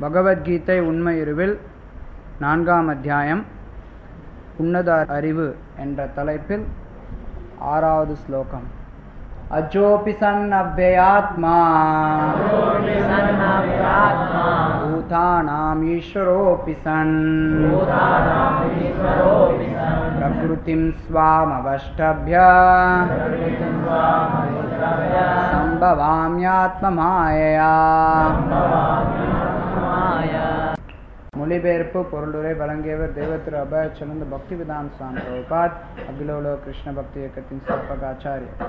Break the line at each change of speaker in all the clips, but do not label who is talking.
பகவத்கீதை உண்மையுருவில் நான்காம் அத்தியாயம் உன்னத அறிவு என்ற தலைப்பில் ஆறாவது ஸ்லோகம் அஜோபி சன் அவ்வயாத்மா பூதானாம் ஈஸ்வரோபி சன் பிரகிருதிம் ஸ்வாமவஷ்டபிய சம்பவாமியாத்மமாயையா மொழிபெயர்ப்பு பொருளுரை வழங்கியவர் தேவத்திரு அபயச்சனந்த பக்தி விதான் சுவாமி பிரபுபாத் அகிலோலோ கிருஷ்ண பக்தி இயக்கத்தின் ஸ்தாபகாச்சாரியர்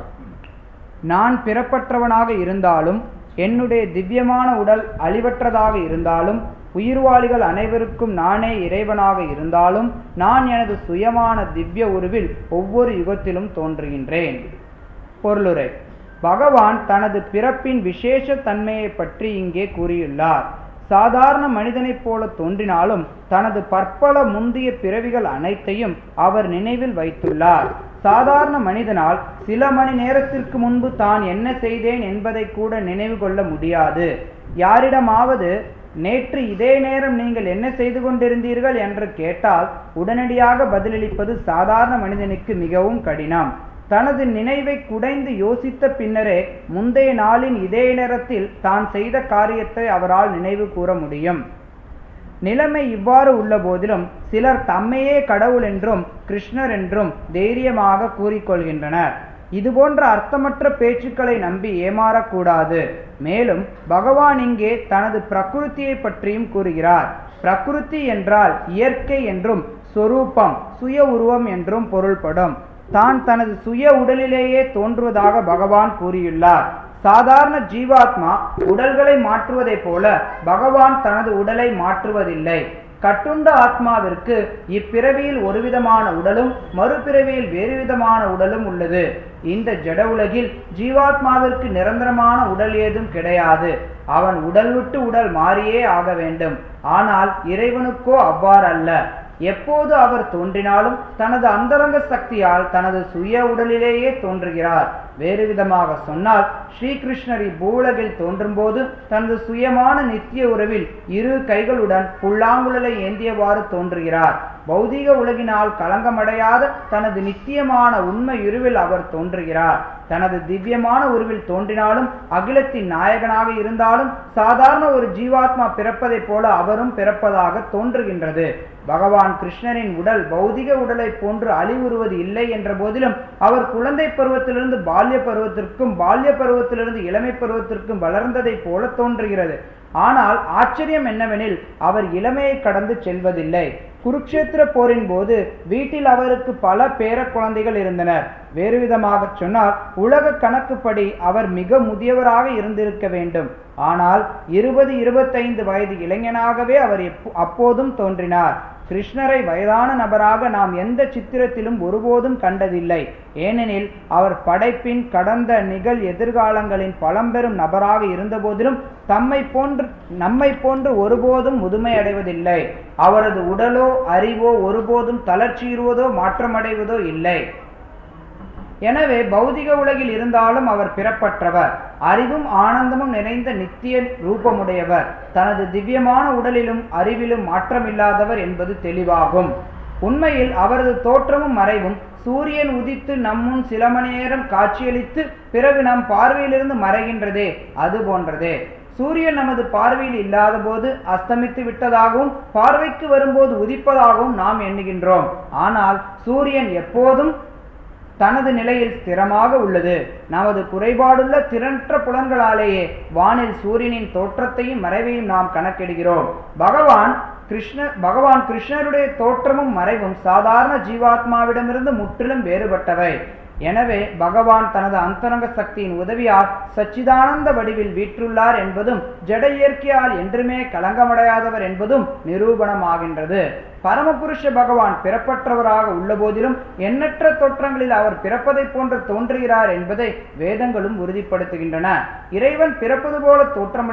நான் பிறப்பற்றவனாக இருந்தாலும் என்னுடைய திவ்யமான உடல் அழிவற்றதாக இருந்தாலும் உயிர்வாளிகள் அனைவருக்கும் நானே இறைவனாக இருந்தாலும் நான் எனது சுயமான திவ்ய உருவில் ஒவ்வொரு யுகத்திலும் தோன்றுகின்றேன் பொருளுரை பகவான் தனது பிறப்பின் விசேஷ தன்மையை பற்றி இங்கே கூறியுள்ளார் சாதாரண மனிதனைப் போல தோன்றினாலும் தனது பற்பல முந்தைய பிறவிகள் அனைத்தையும் அவர் நினைவில் வைத்துள்ளார் சாதாரண மனிதனால் சில மணி நேரத்திற்கு முன்பு தான் என்ன செய்தேன் என்பதை கூட நினைவு கொள்ள முடியாது யாரிடமாவது நேற்று இதே நேரம் நீங்கள் என்ன செய்து கொண்டிருந்தீர்கள் என்று கேட்டால் உடனடியாக பதிலளிப்பது சாதாரண மனிதனுக்கு மிகவும் கடினம் தனது நினைவை குடைந்து யோசித்த பின்னரே முந்தைய நாளின் இதே நேரத்தில் தான் செய்த காரியத்தை அவரால் நினைவு கூற முடியும் நிலைமை இவ்வாறு உள்ள போதிலும் சிலர் தம்மையே கடவுள் என்றும் கிருஷ்ணர் என்றும் தைரியமாக கூறிக்கொள்கின்றனர் இதுபோன்ற அர்த்தமற்ற பேச்சுக்களை நம்பி ஏமாறக்கூடாது மேலும் பகவான் இங்கே தனது பிரகிருத்தியை பற்றியும் கூறுகிறார் பிரகிருதி என்றால் இயற்கை என்றும் சொரூபம் சுய உருவம் என்றும் பொருள்படும் தான் தனது சுய உடலிலேயே தோன்றுவதாக பகவான் கூறியுள்ளார் சாதாரண ஜீவாத்மா உடல்களை மாற்றுவதைப் போல பகவான் தனது உடலை மாற்றுவதில்லை கட்டுண்ட ஆத்மாவிற்கு இப்பிறவியில் ஒருவிதமான உடலும் மறுபிறவியில் வேறு விதமான உடலும் உள்ளது இந்த ஜட உலகில் ஜீவாத்மாவிற்கு நிரந்தரமான உடல் ஏதும் கிடையாது அவன் உடல் விட்டு உடல் மாறியே ஆக வேண்டும் ஆனால் இறைவனுக்கோ அவ்வாறல்ல எப்போது அவர் தோன்றினாலும் தனது அந்தரங்க சக்தியால் தனது சுய உடலிலேயே தோன்றுகிறார் வேறு விதமாக சொன்னால் ஸ்ரீகிருஷ்ணர் இப்பூலகில் தோன்றும்போது தனது சுயமான நித்திய உறவில் இரு கைகளுடன் புல்லாங்குழலை ஏந்தியவாறு தோன்றுகிறார் பௌதீக உலகினால் களங்கமடையாத தனது நித்தியமான உண்மை உருவில் அவர் தோன்றுகிறார் தனது திவ்யமான உருவில் தோன்றினாலும் அகிலத்தின் நாயகனாக இருந்தாலும் சாதாரண ஒரு ஜீவாத்மா பிறப்பதைப் போல அவரும் பிறப்பதாக தோன்றுகின்றது பகவான் கிருஷ்ணரின் உடல் பௌதிக உடலை போன்று அழிவுறுவது இல்லை என்ற போதிலும் அவர் குழந்தை பருவத்திலிருந்து பால்ய பருவத்திற்கும் பால்ய பருவத்திலிருந்து இளமை பருவத்திற்கும் வளர்ந்ததைப் போல தோன்றுகிறது ஆனால் ஆச்சரியம் என்னவெனில் அவர் இளமையை கடந்து செல்வதில்லை குருக்ஷேத்திர போரின் போது வீட்டில் அவருக்கு பல பேர குழந்தைகள் இருந்தனர் வேறு விதமாக சொன்னால் உலக கணக்குப்படி அவர் மிக முதியவராக இருந்திருக்க வேண்டும் ஆனால் இருபது இருபத்தைந்து வயது இளைஞனாகவே அவர் அப்போதும் தோன்றினார் கிருஷ்ணரை வயதான நபராக நாம் எந்த சித்திரத்திலும் ஒருபோதும் கண்டதில்லை ஏனெனில் அவர் படைப்பின் கடந்த நிகழ் எதிர்காலங்களின் பழம்பெரும் நபராக இருந்தபோதிலும் தம்மை போன்று நம்மை போன்று ஒருபோதும் முதுமை அடைவதில்லை அவரது உடலோ அறிவோ ஒருபோதும் தளர்ச்சியுறுவதோ மாற்றமடைவதோ இல்லை எனவே பௌதிக உலகில் இருந்தாலும் அவர் பிறப்பற்றவர் அறிவும் ஆனந்தமும் நிறைந்த நித்திய ரூபமுடையவர் தனது திவ்யமான உடலிலும் அறிவிலும் மாற்றமில்லாதவர் என்பது தெளிவாகும் உண்மையில் அவரது தோற்றமும் மறைவும் சூரியன் உதித்து நம்முன் சில மணி நேரம் காட்சியளித்து பிறகு நம் பார்வையிலிருந்து மறைகின்றதே அது போன்றதே சூரியன் நமது பார்வையில் இல்லாத போது அஸ்தமித்து விட்டதாகவும் பார்வைக்கு வரும்போது உதிப்பதாகவும் நாம் எண்ணுகின்றோம் ஆனால் சூரியன் எப்போதும் தனது நிலையில் ஸ்திரமாக உள்ளது நமது குறைபாடுள்ள திறன்ற புலன்களாலேயே வானில் சூரியனின் தோற்றத்தையும் மறைவையும் நாம் கணக்கிடுகிறோம் பகவான் கிருஷ்ண பகவான் கிருஷ்ணருடைய தோற்றமும் மறைவும் சாதாரண ஜீவாத்மாவிடமிருந்து முற்றிலும் வேறுபட்டவை எனவே பகவான் தனது அந்தரங்க சக்தியின் உதவியால் சச்சிதானந்த வடிவில் வீற்றுள்ளார் என்பதும் ஜட இயற்கையால் என்றுமே களங்கமடையாதவர் என்பதும் நிரூபணமாகின்றது பரமபுருஷ பகவான் பிறப்பற்றவராக உள்ள போதிலும் எண்ணற்ற தோற்றங்களில் அவர் பிறப்பதைப் போன்று தோன்றுகிறார் என்பதை வேதங்களும் உறுதிப்படுத்துகின்றன இறைவன் பிறப்பது போல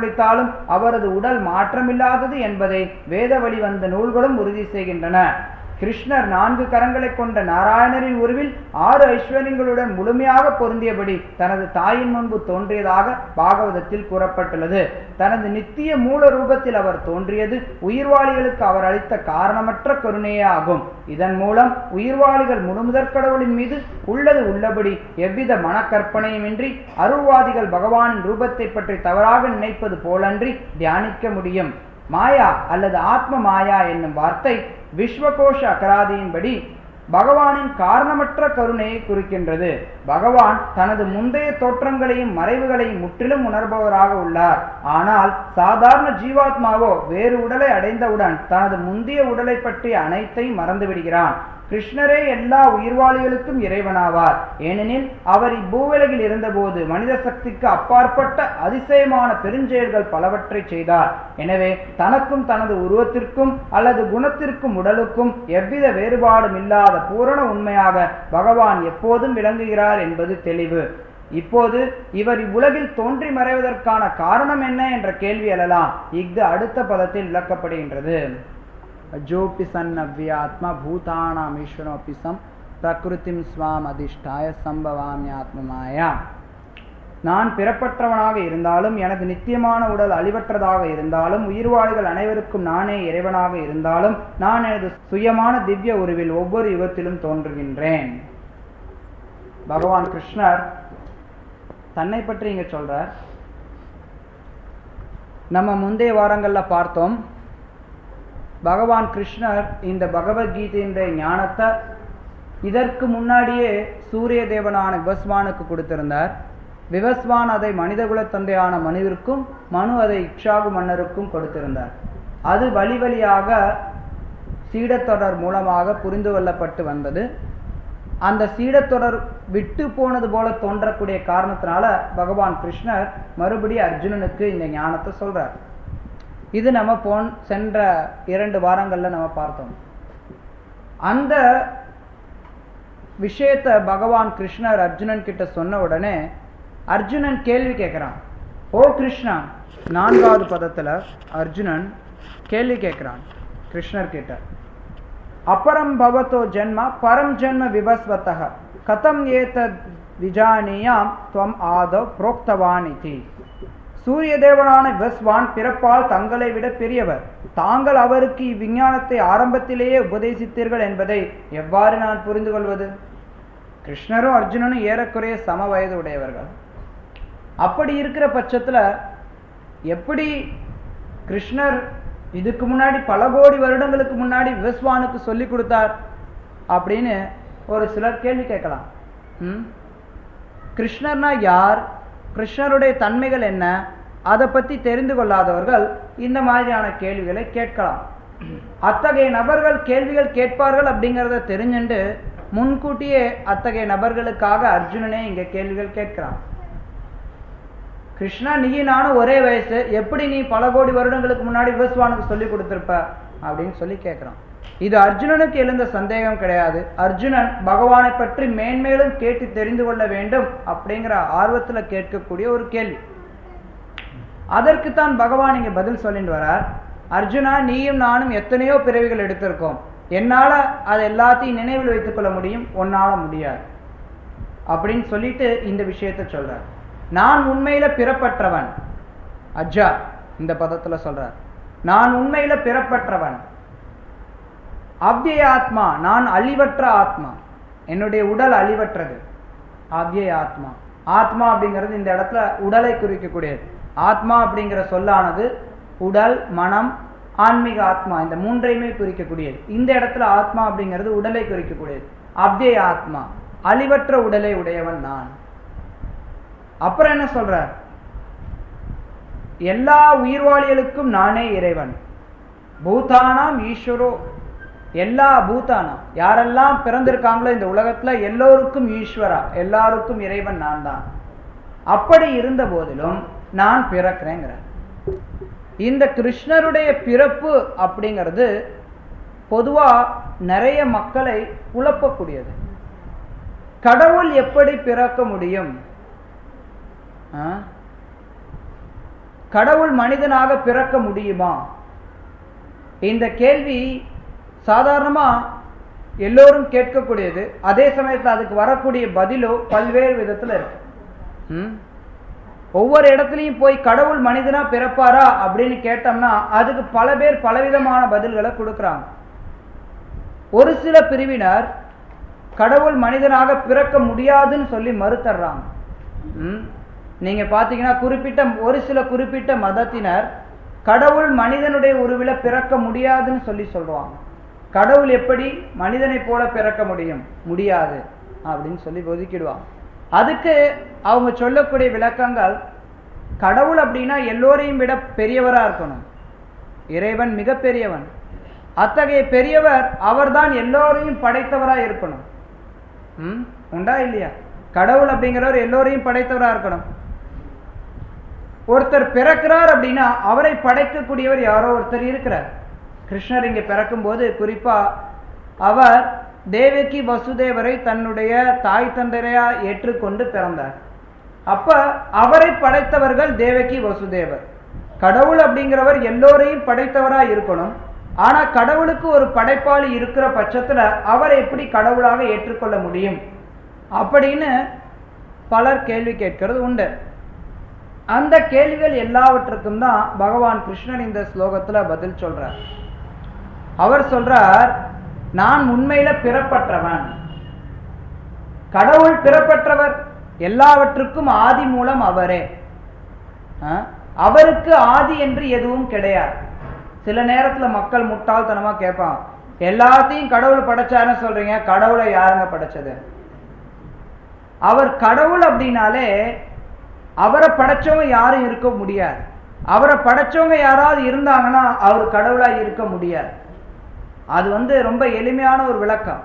தோற்றமளித்தாலும் அவரது உடல் மாற்றமில்லாதது என்பதை வேத வழிவந்த நூல்களும் உறுதி செய்கின்றன கிருஷ்ணர் நான்கு கரங்களை கொண்ட நாராயணரின் உருவில் ஆறு ஐஸ்வர்யங்களுடன் முழுமையாக பொருந்தியபடி தனது தாயின் முன்பு தோன்றியதாக பாகவதத்தில் கூறப்பட்டுள்ளது தனது நித்திய மூல ரூபத்தில் அவர் தோன்றியது உயிர்வாளிகளுக்கு அவர் அளித்த காரணமற்ற கருணையே ஆகும் இதன் மூலம் உயிர்வாளிகள் முழுமுதற் கடவுளின் மீது உள்ளது உள்ளபடி எவ்வித மனக்கற்பனையுமின்றி அருள்வாதிகள் பகவானின் ரூபத்தை பற்றி தவறாக நினைப்பது போலன்றி தியானிக்க முடியும் மாயா அல்லது ஆத்ம மாயா என்னும் வார்த்தை விஸ்வகோஷ அகராதியின்படி பகவானின் காரணமற்ற கருணையை குறிக்கின்றது பகவான் தனது முந்தைய தோற்றங்களையும் மறைவுகளையும் முற்றிலும் உணர்பவராக உள்ளார் ஆனால் சாதாரண ஜீவாத்மாவோ வேறு உடலை அடைந்தவுடன் தனது முந்தைய உடலை பற்றிய அனைத்தையும் மறந்து விடுகிறான் கிருஷ்ணரே எல்லா உயிர்வாளிகளுக்கும் இறைவனாவார் ஏனெனில் அவர் இப்பூவுலகில் இருந்தபோது மனித சக்திக்கு அப்பாற்பட்ட அதிசயமான பெருஞ்செயல்கள் பலவற்றை செய்தார் எனவே தனக்கும் தனது உருவத்திற்கும் அல்லது குணத்திற்கும் உடலுக்கும் எவ்வித வேறுபாடும் இல்லாத பூரண உண்மையாக பகவான் எப்போதும் விளங்குகிறார் என்பது தெளிவு இப்போது இவர் இவ்வுலகில் தோன்றி மறைவதற்கான காரணம் என்ன என்ற கேள்வி எழலாம் இஃது அடுத்த பதத்தில் விளக்கப்படுகின்றது ஜோபி சன் அவ்வியாத்மா பூதானாம் ஈஸ்வரோபி சம் பிரகிருதிம் ஸ்வாம் அதிஷ்டாய சம்பவாமி ஆத்மமாயா நான் பிறப்பற்றவனாக இருந்தாலும் எனது நித்தியமான உடல் அழிவற்றதாக இருந்தாலும் உயிர்வாளிகள் அனைவருக்கும் நானே இறைவனாக இருந்தாலும் நான் எனது சுயமான திவ்ய உருவில் ஒவ்வொரு யுகத்திலும் தோன்றுகின்றேன் பகவான் கிருஷ்ணர் தன்னை பற்றி இங்க சொல்றார் நம்ம முந்தைய வாரங்கள்ல பார்த்தோம் பகவான் கிருஷ்ணர் இந்த பகவத்கீதையினுடைய ஞானத்தை இதற்கு முன்னாடியே சூரிய தேவனான விவஸ்வானுக்கு கொடுத்திருந்தார் விவஸ்வான் அதை மனிதகுல தந்தையான மனுவிற்கும் மனு அதை இக்ஷாகு மன்னருக்கும் கொடுத்திருந்தார் அது வழி வழியாக சீடத்தொடர் மூலமாக புரிந்து கொள்ளப்பட்டு வந்தது அந்த சீடத்தொடர் விட்டு போனது போல தோன்றக்கூடிய காரணத்தினால பகவான் கிருஷ்ணர் மறுபடி அர்ஜுனனுக்கு இந்த ஞானத்தை சொல்றார் இது நம்ம போன் சென்ற இரண்டு வாரங்கள்ல நம்ம பார்த்தோம் அந்த விஷயத்த பகவான் கிருஷ்ணர் அர்ஜுனன் கிட்ட சொன்ன உடனே அர்ஜுனன் கேள்வி கேட்கிறான் ஓ கிருஷ்ணா நான்காவது பதத்துல அர்ஜுனன் கேள்வி கேட்கிறான் கிருஷ்ணர் கிட்ட அபரம் பவத்தோ ஜென்ம பரம் ஜென்ம விவஸ்வத்தக கதம் ஏதத் விஜானியாம் துவம் ஆதவ் புரோக்தவான் இதி சூரிய தேவனான விவஸ்வான் பிறப்பால் தங்களை விட பெரியவர் தாங்கள் அவருக்கு இவ்விஞ்ஞானத்தை ஆரம்பத்திலேயே உபதேசித்தீர்கள் என்பதை எவ்வாறு நான் புரிந்து கொள்வது கிருஷ்ணரும் அர்ஜுனனும் ஏறக்குறைய சம வயது உடையவர்கள் அப்படி இருக்கிற பட்சத்துல எப்படி கிருஷ்ணர் இதுக்கு முன்னாடி பல கோடி வருடங்களுக்கு முன்னாடி விவஸ்வானுக்கு சொல்லி கொடுத்தார் அப்படின்னு ஒரு சிலர் கேள்வி கேட்கலாம் ம் கிருஷ்ணர்னா யார் கிருஷ்ணருடைய தன்மைகள் என்ன அதை பத்தி தெரிந்து கொள்ளாதவர்கள் இந்த மாதிரியான கேள்விகளை கேட்கலாம் அத்தகைய நபர்கள் கேள்விகள் கேட்பார்கள் அப்படிங்கிறத தெரிஞ்சுண்டு முன்கூட்டியே அத்தகைய நபர்களுக்காக அர்ஜுனனே இங்க கேள்விகள் கேட்கிறான் கிருஷ்ணா நீ நானும் ஒரே வயசு எப்படி நீ பல கோடி வருடங்களுக்கு முன்னாடி விவஸ்வானுக்கு சொல்லி கொடுத்திருப்ப அப்படின்னு சொல்லி கேட்கிறான் இது அர்ஜுனனுக்கு எழுந்த சந்தேகம் கிடையாது அர்ஜுனன் பகவானை பற்றி மேன்மேலும் கேட்டு தெரிந்து கொள்ள வேண்டும் அப்படிங்கிற ஆர்வத்துல கேட்கக்கூடிய ஒரு கேள்வி அதற்குத்தான் பகவான் இங்க பதில் சொல்லிட்டு வரார் அர்ஜுனா நீயும் நானும் எத்தனையோ பிறவிகள் எடுத்திருக்கோம் என்னால அது எல்லாத்தையும் நினைவில் வைத்துக் கொள்ள முடியும் உன்னால முடியாது அப்படின்னு சொல்லிட்டு இந்த விஷயத்த சொல்றார் நான் உண்மையில பிறப்பற்றவன் அஜா இந்த பதத்துல சொல்றார் நான் உண்மையில பிறப்பற்றவன் அவ்யய ஆத்மா நான் அழிவற்ற ஆத்மா என்னுடைய உடல் அழிவற்றது அவ்யய ஆத்மா ஆத்மா அப்படிங்கிறது இந்த இடத்துல உடலை குறிக்கக்கூடியது ஆத்மா அப்படிங்கிற சொல்லானது உடல் மனம் ஆன்மீக ஆத்மா இந்த மூன்றையுமே குறிக்கக்கூடியது இந்த இடத்துல ஆத்மா அப்படிங்கிறது உடலை குறிக்கக்கூடியது அவ்யய ஆத்மா அழிவற்ற உடலை உடையவன் நான் அப்புறம் என்ன சொல்ற எல்லா உயிர்வாளிகளுக்கும் நானே இறைவன் பூதானாம் ஈஸ்வரோ எல்லா பூதானாம் யாரெல்லாம் பிறந்திருக்காங்களோ இந்த உலகத்துல எல்லோருக்கும் ஈஸ்வரா எல்லாருக்கும் இறைவன் நான் தான் அப்படி இருந்த போதிலும் நான் பிறக்கிறேங்கிறேன் இந்த கிருஷ்ணருடைய பிறப்பு அப்படிங்கிறது பொதுவா நிறைய மக்களை குழப்பக்கூடியது கடவுள் எப்படி பிறக்க முடியும் கடவுள் மனிதனாக பிறக்க முடியுமா இந்த கேள்வி சாதாரணமா எல்லோரும் கேட்கக்கூடியது அதே சமயத்தில் அதுக்கு வரக்கூடிய பதிலோ பல்வேறு விதத்துல இருக்கு ம்? ஒவ்வொரு இடத்துலையும் போய் கடவுள் மனிதனா பிறப்பாரா அப்படின்னு கேட்டோம்னா அதுக்கு பல பேர் பலவிதமான பதில்களை கொடுக்குறாங்க ஒரு சில பிரிவினர் கடவுள் மனிதனாக பிறக்க முடியாதுன்னு சொல்லி மறுத்தர்றாங்க ம்? நீங்க பாத்தீங்கன்னா குறிப்பிட்ட ஒரு சில குறிப்பிட்ட மதத்தினர் கடவுள் மனிதனுடைய உருவில பிறக்க முடியாதுன்னு சொல்லி சொல்றாங்க கடவுள் எப்படி மனிதனை போல பிறக்க முடியும் முடியாது அப்படின்னு சொல்லி ஒதுக்கிடுவாங்க அதுக்கு அவங்க சொல்லக்கூடிய விளக்கங்கள் கடவுள் அப்படின்னா எல்லோரையும் விட பெரியவரா இருக்கணும் இறைவன் மிக பெரியவன் அத்தகைய பெரியவர் அவர்தான் எல்லோரையும் படைத்தவரா இருக்கணும் ம் உண்டா இல்லையா கடவுள் அப்படிங்கிறவர் எல்லோரையும் படைத்தவரா இருக்கணும் ஒருத்தர் பிறக்கிறார் அப்படின்னா அவரை படைக்கக்கூடியவர் யாரோ ஒருத்தர் இருக்கிறார் கிருஷ்ணர் இங்க பிறக்கும் போது குறிப்பா அவர் தேவகி வசுதேவரை தன்னுடைய தாய் தந்தையா ஏற்றுக்கொண்டு பிறந்தார் அப்ப அவரை படைத்தவர்கள் தேவகி வசுதேவர் கடவுள் அப்படிங்கிறவர் எல்லோரையும் படைத்தவரா இருக்கணும் ஆனா கடவுளுக்கு ஒரு படைப்பாளி இருக்கிற பட்சத்துல அவரை எப்படி கடவுளாக ஏற்றுக்கொள்ள முடியும் அப்படின்னு பலர் கேள்வி கேட்கிறது உண்டு அந்த கேள்விகள் எல்லாவற்றுக்கும் தான் பகவான் கிருஷ்ணன் இந்த ஸ்லோகத்துல பதில் சொல்றார் அவர் சொல்றார் நான் உண்மையில பிறப்பற்றவன் கடவுள் பிறப்பற்றவர் எல்லாவற்றுக்கும் ஆதி மூலம் அவரே ஆ? அவருக்கு ஆதி என்று எதுவும் கிடையாது சில நேரத்துல மக்கள் முட்டாள்தனமா கேட்பான் எல்லாத்தையும் கடவுள் படைச்சாருன்னு சொல்றீங்க கடவுளை யாருங்க படைச்சது அவர் கடவுள் அப்படின்னாலே அவரை படைச்சவங்க யாரும் இருக்க முடியாது அவரை படைச்சவங்க யாராவது இருந்தாங்கன்னா அவர் கடவுளா இருக்க முடியாது அது வந்து ரொம்ப எளிமையான ஒரு விளக்கம்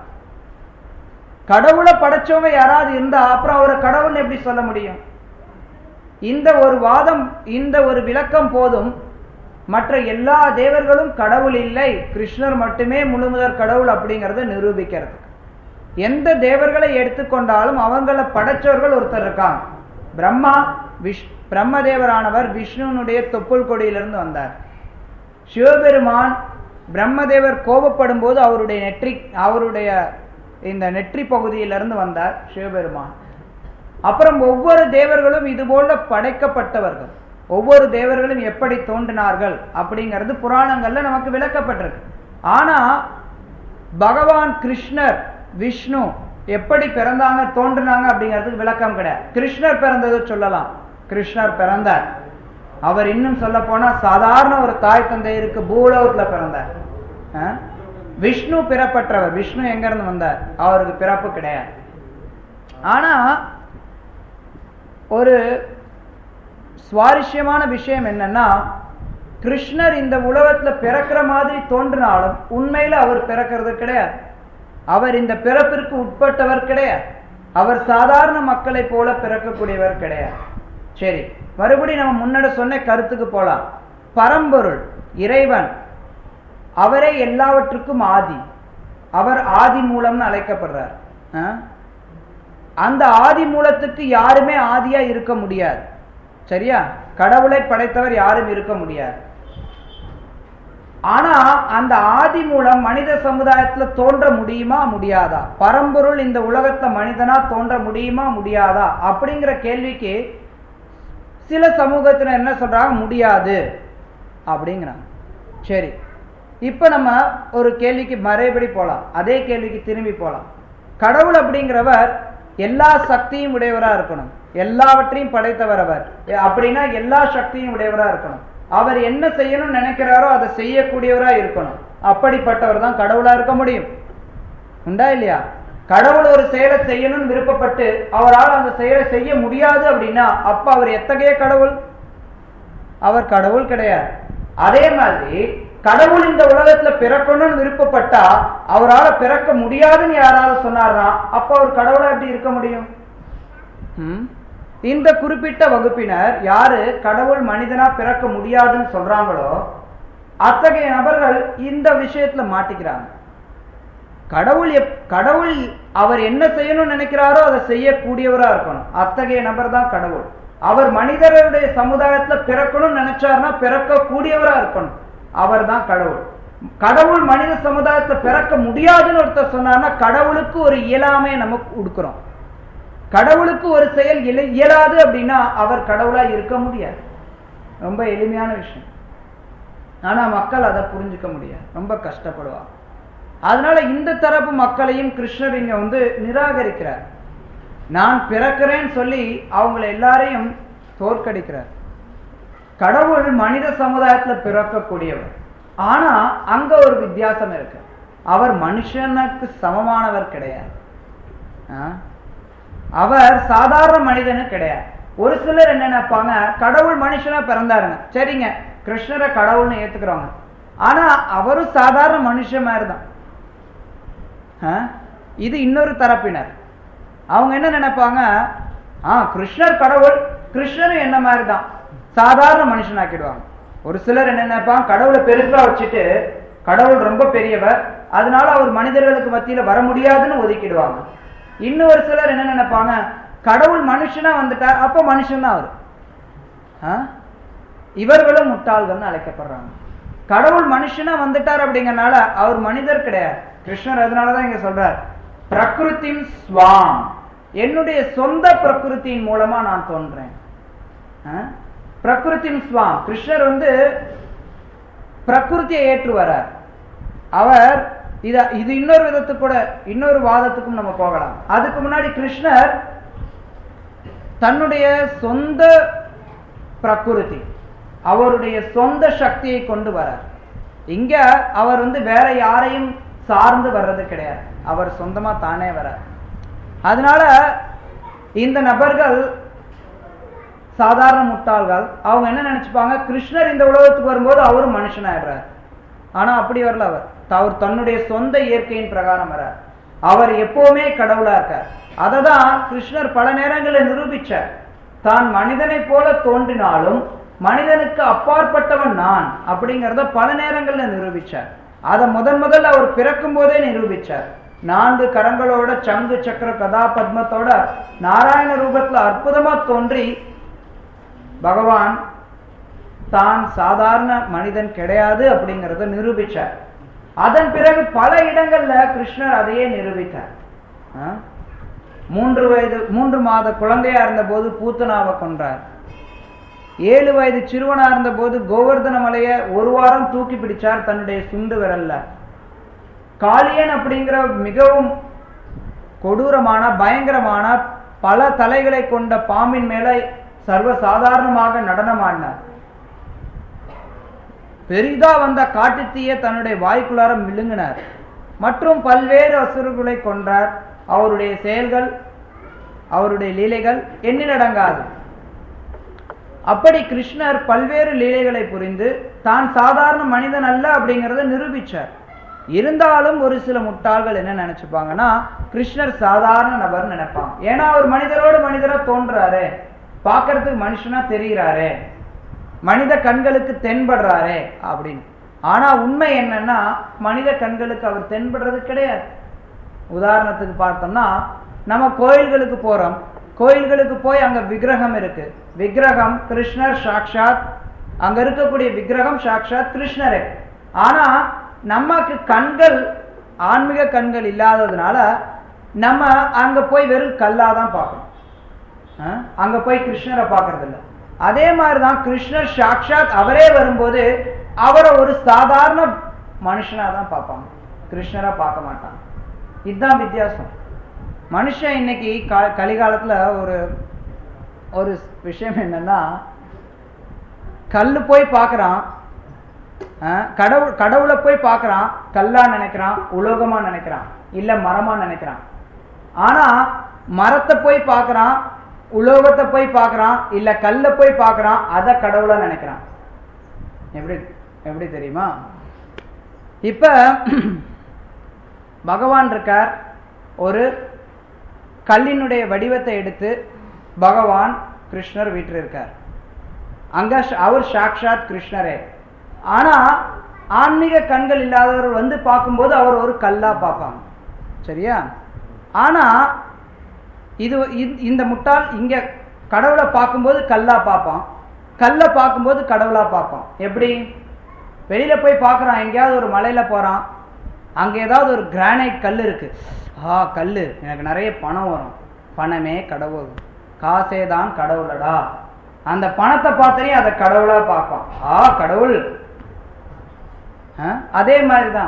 கடவுளை படைச்சவங்க யாராவது இருந்தா அப்புறம் அவரை கடவுள்னு எப்படி சொல்ல முடியும் இந்த ஒரு வாதம் இந்த ஒரு விளக்கம் போதும் மற்ற எல்லா தேவர்களும் கடவுள் இல்லை கிருஷ்ணர் மட்டுமே முழுமுதற் கடவுள் அப்படிங்கறத நிரூபிக்கிறது எந்த தேவர்களை எடுத்துக்கொண்டாலும் அவங்கள படைச்சவர்கள் ஒருத்தர் இருக்காங்க பிரம்மா விஷ் பிரம்மதேவரானவர் விஷ்ணுனுடைய தொப்புள் கொடியிலிருந்து வந்தார் சிவபெருமான் பிரம்மதேவர் கோபப்படும் போது அவருடைய நெற்றி அவருடைய இந்த நெற்றி பகுதியிலிருந்து வந்தார் சிவபெருமான் அப்புறம் ஒவ்வொரு தேவர்களும் இது போல படைக்கப்பட்டவர்கள் ஒவ்வொரு தேவர்களும் எப்படி தோன்றினார்கள் அப்படிங்கிறது புராணங்கள்ல நமக்கு விளக்கப்பட்டிருக்கு ஆனா பகவான் கிருஷ்ணர் விஷ்ணு எப்படி பிறந்தாங்க தோன்றினாங்க அப்படிங்கிறதுக்கு விளக்கம் கிடையாது கிருஷ்ணர் பிறந்தது சொல்லலாம் கிருஷ்ணர் பிறந்தார் அவர் இன்னும் சொல்ல போனா சாதாரண ஒரு தாய் தந்தையருக்கு பூலோகத்துல பிறந்தார் ஆ? விஷ்ணு பிறப்பற்றவர் விஷ்ணு எங்க இருந்து வந்தார் அவருக்கு பிறப்பு கிடையாது ஆனா ஒரு சுவாரஸ்யமான விஷயம் என்னன்னா கிருஷ்ணர் இந்த உலகத்துல பிறக்கிற மாதிரி தோன்றினாலும் உண்மையில அவர் பிறக்கிறது கிடையாது அவர் இந்த பிறப்பிற்கு உட்பட்டவர் கிடையாது அவர் சாதாரண மக்களை போல பிறக்கக்கூடியவர் கிடையாது சரி மறுபடி நம்ம முன்னாடி சொன்ன கருத்துக்கு போலாம் பரம்பொருள் இறைவன் அவரே எல்லாவற்றுக்கும் ஆதி அவர் ஆதி மூலம்னு அழைக்கப்படுறார் ஆ? அந்த ஆதி மூலத்துக்கு யாருமே ஆதியா இருக்க முடியாது சரியா கடவுளை படைத்தவர் யாரும் இருக்க முடியாது ஆனா அந்த ஆதி மூலம் மனித சமுதாயத்துல தோன்ற முடியுமா முடியாதா பரம்பொருள் இந்த உலகத்துல மனிதனா தோன்ற முடியுமா முடியாதா அப்படிங்கிற கேள்விக்கு சில சமூகத்தினர் என்ன சொல்றாங்க முடியாது அப்படிங்கிறாங்க சரி இப்ப நம்ம ஒரு கேள்விக்கு மறைபடி போலாம் அதே கேள்விக்கு திரும்பி போலாம் கடவுள் அப்படிங்கிறவர் எல்லா சக்தியும் உடையவரா இருக்கணும் எல்லாவற்றையும் படைத்தவர் அவர் அப்படின்னா எல்லா சக்தியும் உடையவரா இருக்கணும் அவர் என்ன செய்யணும்னு நினைக்கிறாரோ அதை செய்யக்கூடியவரா இருக்கணும் அப்படிப்பட்டவர் தான் கடவுளா இருக்க முடியும் உண்டா இல்லையா கடவுள் ஒரு செயலை செய்யணும்னு விருப்பப்பட்டு அவரால் அந்த செயலை செய்ய முடியாது அப்படின்னா அப்ப அவர் எத்தகைய கடவுள் அவர் கடவுள் கிடையாது அதே மாதிரி கடவுள் இந்த உலகத்துல பிறக்கணும்னு விருப்பப்பட்டா அவரால பிறக்க முடியாதுன்னு யாராவது சொன்னார்னா அப்ப அவர் கடவுளா எப்படி இருக்க முடியும் ம்? இந்த குறிப்பிட்ட வகுப்பினர் யாரு கடவுள் மனிதனா பிறக்க முடியாதுன்னு சொல்றாங்களோ அத்தகைய நபர்கள் இந்த விஷயத்துல மாட்டிக்கிறாங்க கடவுள் எப் கடவுள் அவர் என்ன செய்யணும்னு நினைக்கிறாரோ அதை செய்யக்கூடியவரா இருக்கணும் அத்தகைய நபர் தான் கடவுள் அவர் மனிதர்களுடைய சமுதாயத்துல பிறக்கணும்னு நினைச்சாருன்னா பிறக்க கூடியவரா இருக்கணும் அவர் தான் கடவுள் கடவுள் மனித சமுதாயத்தை பிறக்க முடியாதுன்னு ஒருத்தர் சொன்னார்னா கடவுளுக்கு ஒரு இயலாமையை நமக்கு கொடுக்கிறோம் கடவுளுக்கு ஒரு செயல் இயல- இயலாது அப்படின்னா அவர் கடவுளா இருக்க முடியாது ரொம்ப எளிமையான விஷயம் ஆனா மக்கள் அதை புரிஞ்சுக்க முடியாது ரொம்ப கஷ்டப்படுவாங்க அதனால இந்த தரப்பு மக்களையும் கிருஷ்ணர் இங்க வந்து நிராகரிக்கிறார் நான் பிறக்கிறேன்னு சொல்லி அவங்கள எல்லாரையும் தோற்கடிக்கிறார் கடவுள் மனித சமுதாயத்துல பிறக்கக்கூடியவர் ஆனா அங்க ஒரு வித்தியாசம் இருக்கு அவர் மனுஷனுக்கு சமமானவர் கிடையாது ஆ? அவர் சாதாரண மனிதனு கிடையாது ஒரு சிலர் என்ன நினைப்பாங்க கடவுள் மனுஷனா பிறந்தாருங்க சரிங்க கிருஷ்ணரை கடவுள்னு ஏத்துக்கிறவங்க ஆனா அவரும் சாதாரண மனுஷன் மாதிரி தான் ஆ? இது இன்னொரு தரப்பினர் அவங்க என்ன நினைப்பாங்க ஆ கிருஷ்ணர் கடவுள் கிருஷ்ணரும் என்ன மாதிரி தான் சாதாரண மனுஷனாக்கிடுவாங்க ஒரு சிலர் என்ன நினைப்பாங்க கடவுளை பெருசா வச்சுட்டு கடவுள் ரொம்ப பெரியவர் அதனால அவர் மனிதர்களுக்கு மத்தியில வர முடியாதுன்னு ஒதுக்கிடுவாங்க இன்னொரு சிலர் என்ன நினைப்பாங்க கடவுள் மனுஷனா வந்துட்டார் அப்ப மனுஷன் தான் அவர் ஆ? இவர்களும் முட்டாள்கள்னு அழைக்கப்படுறாங்க கடவுள் மனுஷனா வந்துட்டார் அப்படிங்கறனால அவர் மனிதர் கிடையாது கிருஷ்ணர் அதனாலதான் இங்க சொல்றார் பிரகிருத்தின் ஸ்வாம் என்னுடைய சொந்த பிரகிருத்தின் மூலமா நான் தோன்றேன் ஆ? பிரகிருத்தின் ஸ்வாம் கிருஷ்ணர் வந்து பிரகிருத்தியை ஏற்று வரார் அவர் இத இது இன்னொரு விதத்துக்கு கூட இன்னொரு வாதத்துக்கும் நம்ம போகலாம் அதுக்கு முன்னாடி கிருஷ்ணர் தன்னுடைய சொந்த பிரகிருதி அவருடைய சொந்த சக்தியை கொண்டு வரார் இங்க அவர் வந்து வேற யாரையும் சார்ந்து வர்றது கிடையாது அவர் சொந்தமா தானே வரார் அதனால இந்த நபர்கள் சாதாரண முட்டாள்கள் அவங்க என்ன நினைச்சுப்பாங்க கிருஷ்ணர் இந்த உலகத்துக்கு வரும்போது அவரும் மனுஷனாயிடுறார் ஆனா அப்படி வரல அவர் அவர் தன்னுடைய சொந்த இயற்கையின் பிரகாரம் வரார் அவர் எப்பவுமே கடவுளா இருக்கார் அதை தான் கிருஷ்ணர் பல நேரங்களில் நிரூபிச்சார் தான் மனிதனைப் போல தோன்றினாலும் மனிதனுக்கு அப்பாற்பட்டவன் நான் அப்படிங்கிறத பல நேரங்கள்ல நிரூபிச்சார் அதை முதன் முதல்ல அவர் பிறக்கும் போதே நிரூபிச்சார் நான்கு கரங்களோட சங்கு சக்கர கதா பத்மத்தோட நாராயண ரூபத்துல அற்புதமா தோன்றி பகவான் தான் சாதாரண மனிதன் கிடையாது அப்படிங்கறத நிரூபிச்சார் அதன் பிறகு பல இடங்கள்ல கிருஷ்ணர் அதையே நிரூபித்தார் ஆ? மூன்று வயது மூன்று மாத குழந்தையா இருந்தபோது பூத்தனாவை கொன்றார் ஏழு வயது சிறுவனா இருந்தபோது கோவர்தன மலைய ஒரு வாரம் தூக்கி பிடிச்சார் தன்னுடைய சுண்டு விரல்ல காளியன் அப்படிங்கிற மிகவும் கொடூரமான பயங்கரமான பல தலைகளை கொண்ட பாம்பின் மேல சர்வ சாதாரணமாக நடனமாடினார் பெரிதா வந்த காட்டுத்தீய தன்னுடைய வாய்க்குள்ளார விழுங்கினார் மற்றும் பல்வேறு அசுரர்களை கொன்றார் அவருடைய செயல்கள் அவருடைய லீலைகள் எண்ணிலடங்காது அப்படி கிருஷ்ணர் பல்வேறு லீலைகளை புரிந்து தான் சாதாரண மனிதன் அல்ல அப்படிங்கறத நிரூபிச்சார் இருந்தாலும் ஒரு சில முட்டாள்கள் என்ன நினைச்சுப்பாங்கன்னா கிருஷ்ணர் சாதாரண நபர் நினைப்பாங்க ஏன்னா அவர் மனிதரோடு மனிதரா தோன்றாரு பார்க்கறதுக்கு மனுஷனா தெரிகிறாரு மனித கண்களுக்கு தென்படுறாரே அப்படின்னு ஆனா உண்மை என்னன்னா மனித கண்களுக்கு அவர் தென்படுறது கிடையாது உதாரணத்துக்கு பார்த்தோம்னா நம்ம கோயில்களுக்கு போறோம் கோயில்களுக்கு போய் அங்க விக்கிரகம் இருக்கு விக்கிரகம் கிருஷ்ணர் சாக்ஷாத் அங்க இருக்கக்கூடிய விக்கிரகம் சாக்ஷாத் கிருஷ்ணரே ஆனா நமக்கு கண்கள் ஆன்மீக கண்கள் இல்லாததுனால நம்ம அங்க போய் வெறும் கல்லாதான் பார்க்கணும் ஆ? அங்க போய் கிருஷ்ணரை பார்க்கறது இல்ல அதே மாதிரிதான் கிருஷ்ணர் சாக்ஷாத் அவரே வரும்போது அவரை ஒரு சாதாரண மனுஷனா தான் பார்ப்பாங்க கிருஷ்ணரா பார்க்க மாட்டாங்க இதுதான் வித்தியாசம் மனுஷன் இன்னைக்கு க- கலிகாலத்துல ஒரு ஒரு விஷயம் என்னன்னா கல்லு போய் பார்க்கறான் ஆ, கடவுள் கடவுளை போய் பார்க்கறான் கல்லா நினைக்கிறான் உலோகமா நினைக்கிறான் இல்ல மரமா நினைக்கிறான் ஆனா மரத்தை போய் பார்க்கறான் உலோகத்தை போய் பார்க்கறான் இல்ல கல்ல போய் பார்க்கறான் அத கடவுளா நினைக்கிறான் எப்படி எப்படி தெரியுமா இப்ப பகவான் இருக்கார் ஒரு கல்லினுடைய வடிவத்தை எடுத்து பகவான் கிருஷ்ணர் வீட்டில் இருக்கார் அங்க ஷ- அவர் சாக்ஷாத் கிருஷ்ணரே ஆனா ஆன்மீக கண்கள் இல்லாதவர் வந்து பார்க்கும்போது அவர் ஒரு கல்லா பார்ப்பாங்க சரியா ஆனா இது இந்த- இந்த முட்டாள் இங்க கடவுளை பார்க்கும்போது கல்லா பார்ப்பான் கல்லை பார்க்கும்போது கடவுளா பார்ப்பான் எப்படி வெளியில போய் பார்க்கறான் எங்கேயாவது ஒரு மலையில போறான் அங்க ஏதாவது ஒரு கிரானைட் கல் இருக்கு ஆ கல்லு எனக்கு நிறைய பணம் வரும் பணமே கடவுள் காசே தான் கடவுளடா அந்த பணத்தை பார்த்தனே அதை கடவுளா பார்ப்பான் ஆ கடவுள் ஆ, அதே மாதிரிதான்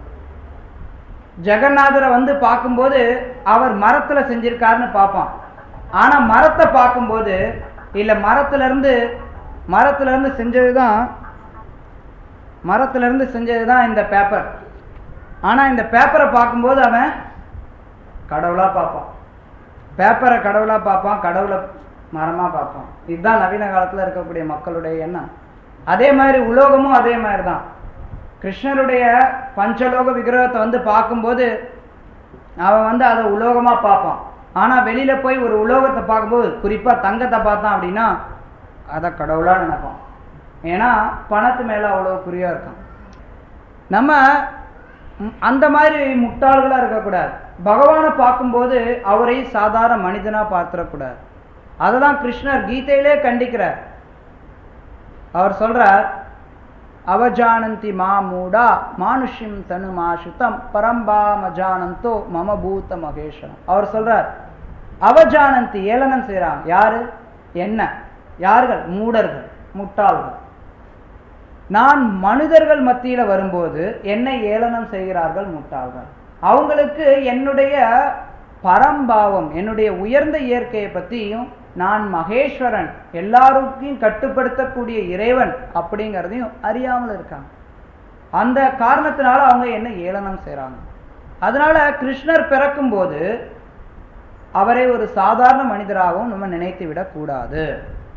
ஜெகநாதரை வந்து பார்க்கும்போது அவர் மரத்துல செஞ்சிருக்காருன்னு பார்ப்பான் ஆனா மரத்தை பார்க்கும்போது இல்ல மரத்துல இருந்து மரத்துல இருந்து செஞ்சதுதான் மரத்துல இருந்து செஞ்சதுதான் இந்த பேப்பர் ஆனா இந்த பேப்பரை பார்க்கும்போது அவன் கடவுளா பார்ப்பான் பேப்பரை கடவுளா பார்ப்பான் கடவுளை மரமா பார்ப்பான் இதுதான் நவீன காலத்துல இருக்கக்கூடிய மக்களுடைய எண்ணம் அதே மாதிரி உலோகமும் அதே மாதிரி தான் கிருஷ்ணருடைய பஞ்சலோக விக்கிரகத்தை வந்து பார்க்கும்போது அவன் வந்து அதை உலோகமா பார்ப்பான் ஆனா வெளியில போய் ஒரு உலோகத்தை பார்க்கும்போது குறிப்பா தங்கத்தை பார்த்தான் அப்படின்னா அதை கடவுளா நினைப்பான் ஏன்னா பணத்து மேல அவ்வளவு குறியா இருக்கான் நம்ம ம், அந்த மாதிரி முட்டாள்களா இருக்கக்கூடாது பகவானை பார்க்கும்போது அவரை சாதாரண மனிதனா பார்த்துடக்கூடாது அததான் கிருஷ்ணர் கீதையிலே கண்டிக்கிறார் அவர் சொல்றார் அவஜானந்தி மா மூடா மானுஷ்யம் தனு மாசுதம் பரம்பாமஜானந்தோ மம பூத மகேஷனம் அவர் சொல்றார் அவஜானந்தி ஏளனம் செய்றாங்க யாரு என்ன யார்கள் மூடர்கள் முட்டாள்கள் நான் மனிதர்கள் மத்தியில வரும்போது என்னை ஏளனம் செய்கிறார்கள் முட்டாள்கள் அவங்களுக்கு என்னுடைய பரம்பாவம் என்னுடைய உயர்ந்த இயற்கையை பத்தியும் நான் மகேஸ்வரன் எல்லாருக்கும் கட்டுப்படுத்தக்கூடிய இறைவன் அப்படிங்கிறதையும் அறியாமல் இருக்காங்க அந்த காரணத்தினால அவங்க என்ன ஏளனம் செய்றாங்க அதனால கிருஷ்ணர் பிறக்கும்போது அவரை ஒரு சாதாரண மனிதராகவும் நம்ம நினைத்து விடக்கூடாது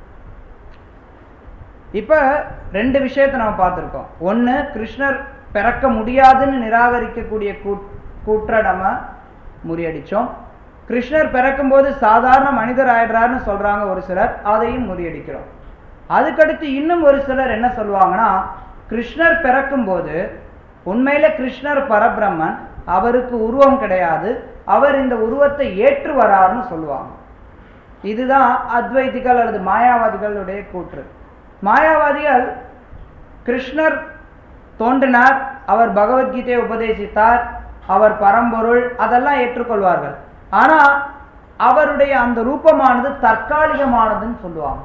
இப்ப ரெண்டு விஷயத்தை நம்ம பார்த்திருக்கோம் ஒண்ணு கிருஷ்ணர் பிறக்க முடியாதுன்னு நிராகரிக்கக்கூடிய கூட்- கூற்றை நம்ம முறியடிச்சோம் கிருஷ்ணர் பிறக்கும்போது சாதாரண மனிதர் ஆயிடுறாருன்னு சொல்றாங்க ஒரு சிலர் அதையும் முறியடிக்கிறோம் அதுக்கடுத்து இன்னும் ஒரு சிலர் என்ன சொல்லுவாங்கன்னா கிருஷ்ணர் பிறக்கும்போது உண்மையில கிருஷ்ணர் பரபிரம்மன் அவருக்கு உருவம் கிடையாது அவர் இந்த உருவத்தை ஏற்று வராருன்னு சொல்லுவாங்க இதுதான் அத்வைதிகள் அல்லது மாயாவாதிகளுடைய கூற்று மாயாவாதிகள் கிருஷ்ணர் தோன்றினார் அவர் பகவத்கீதையை உபதேசித்தார் அவர் பரம்பொருள் அதெல்லாம் ஏற்றுக்கொள்வார்கள் ஆனா அவருடைய அந்த ரூபமானது தற்காலிகமானதுன்னு சொல்லுவாங்க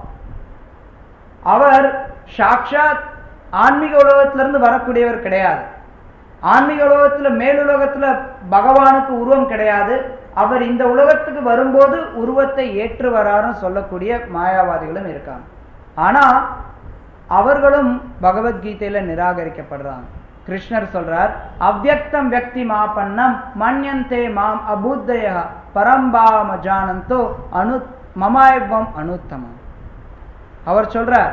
அவர் சாக்ஷாத் ஆன்மீக உலகத்திலிருந்து வரக்கூடியவர் கிடையாது ஆன்மீக உலகத்துல மேலுலகத்துல பகவானுக்கு உருவம் கிடையாது அவர் இந்த உலகத்துக்கு வரும்போது உருவத்தை ஏற்று வராருன்னு சொல்லக்கூடிய மாயாவாதிகளும் இருக்காங்க ஆனா அவர்களும் பகவத்கீதையில நிராகரிக்கப்படுறாங்க கிருஷ்ணர் சொல்றார் அவ்யக்தம் வியக்தி மாபன்னம் மன்யந்தே மாம் அபூத்தய பரம்பாம ஜானந்தோ அனு மமாயவம் அனுத்தமம் அவர் சொல்றார்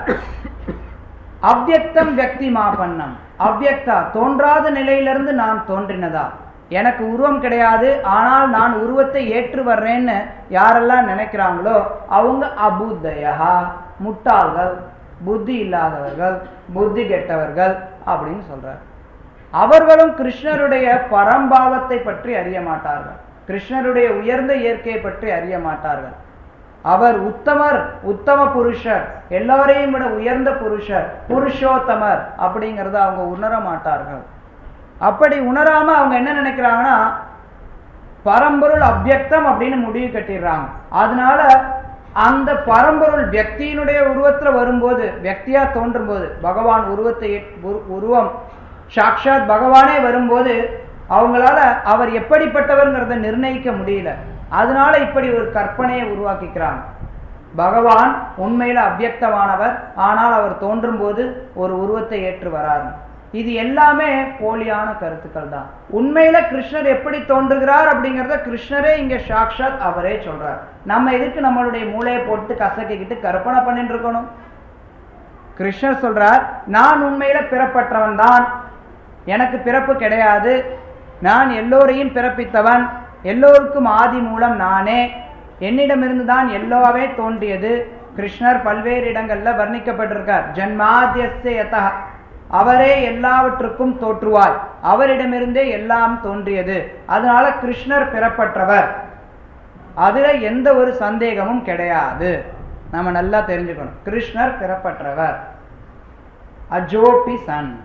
அவ்யக்தம் வியக்தி மாபன்னம் அவ்யக்தா தோன்றாத நிலையிலிருந்து நான் தோன்றினதா எனக்கு உருவம் கிடையாது ஆனால் நான் உருவத்தை ஏற்று வர்றேன்னு யாரெல்லாம் நினைக்கிறாங்களோ அவங்க அபுத்தயா முட்டாள்கள் புத்தி இல்லாதவர்கள் புத்தி கெட்டவர்கள் அப்படின்னு சொல்றார் அவர்களும் கிருஷ்ணருடைய பரம்பாவத்தை பற்றி அறிய மாட்டார்கள் கிருஷ்ணருடைய உயர்ந்த இயற்கையை பற்றி அறிய மாட்டார்கள் அவர் உத்தமர் உத்தம புருஷர் எல்லாரையும் விட உயர்ந்த புருஷர் புருஷோத்தமர் அப்படிங்கறத அவங்க உணர மாட்டார்கள் அப்படி உணராம அவங்க என்ன நினைக்கிறாங்கன்னா பரம்பொருள் அவ்யக்தம் அப்படின்னு முடிவு கட்டிடுறாங்க அதனால அந்த பரம்பொருள் வியக்தியினுடைய உருவத்துல வரும்போது வியக்தியா தோன்றும் போது பகவான் உருவத்தை ஏற்- உரு- உருவம் சாக்ஷாத் பகவானே வரும்போது அவங்களால அவர் எப்படிப்பட்டவர்ங்கிறத நிர்ணயிக்க முடியல அதனால இப்படி ஒரு கற்பனையை உருவாக்கிக்கிறாங்க பகவான் உண்மையில அவ்யக்தமானவர் ஆனால் அவர் தோன்றும் போது ஒரு உருவத்தை ஏற்று வராரு இது எல்லாமே போலியான கருத்துக்கள் தான் உண்மையில கிருஷ்ணர் எப்படி தோன்றுகிறார் அப்படிங்கறத கிருஷ்ணரே இங்க சாக்ஷாத் அவரே சொல்றார் நம்ம எதுக்கு நம்மளுடைய மூளையை போட்டு கசக்கிக்கிட்டு கற்பனை பண்ணிட்டு இருக்கணும் கிருஷ்ணர் சொல்றார் நான் உண்மையில பிறப்பற்றவன் தான் எனக்கு பிறப்பு கிடையாது நான் எல்லோரையும் பிறப்பித்தவன் எல்லோருக்கும் ஆதி மூலம் நானே என்னிடமிருந்து தான் எல்லாமே தோன்றியது கிருஷ்ணர் பல்வேறு இடங்கள்ல வர்ணிக்கப்பட்டிருக்கார் ஜன்மாத்தியஸ்ய யதா அவரே எல்லாவற்றுக்கும் தோற்றுவாய் அவரிடமிருந்தே எல்லாம் தோன்றியது அதனால கிருஷ்ணர் பிறப்பற்றவர் அதுல எந்த ஒரு சந்தேகமும் கிடையாது நம்ம நல்லா தெரிஞ்சுக்கணும் கிருஷ்ணர் பிறப்பற்றவர் அஜோபி சன்